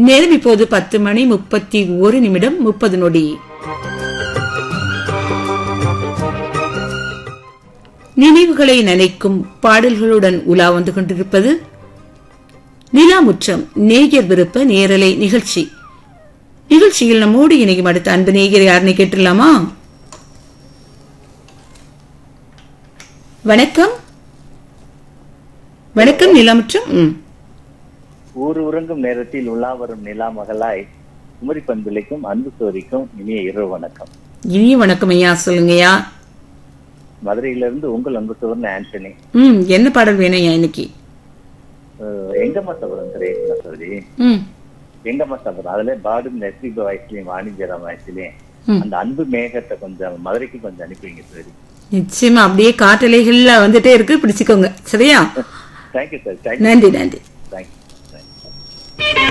நேரம் இப்போது பத்து மணி முப்பத்தி ஒரு நிமிடம் முப்பது நொடி நினைவுகளை நினைக்கும் பாடல்களுடன் உலா வந்து கொண்டிருப்பது நிலாமுற்றம் நேயர் விருப்ப நேரலை நிகழ்ச்சி நிகழ்ச்சியில் நம்மோடு இணையும் அடுத்த அன்பு நேயர் யாருன்னு கேட்டுடலாமா வணக்கம் வணக்கம் நிலாமுற்றம் ம் ஊர் உறங்கும் நேரத்தில் உலா வரும் நிலா மகளாய் குமரி பண்பிலைக்கும் அன்பு சோரிக்கும் இனிய இரவு வணக்கம் இனிய வணக்கம் ஐயா சொல்லுங்கய்யா மதுரையிலிருந்து உங்கள் அன்பு சோர்ன ஆண்டனி ம் என்ன பாடல் வேணும் ஐயா இன்னைக்கு அஹ் எங்கம்மா சபதம் தெரியுமா சோரி ம் எங்கம்மா சபதம் அதுல பாடும் நெசிப வயசுலயும் வாணிஜரம் வயசுலயும் ம். அந்த அன்பு மேகத்தை கொஞ்சம் மதுரைக்கு கொஞ்சம் அனுப்பிங்க சோரி நிச்சயமா அப்படியே காட்டலைகள்ல வந்துட்டே இருக்கு பிடிச்சுக்கோங்க சரியா தேங்க்யூ சார் தேங்க்யூ நன்றி நன்றி தேங்க்யூ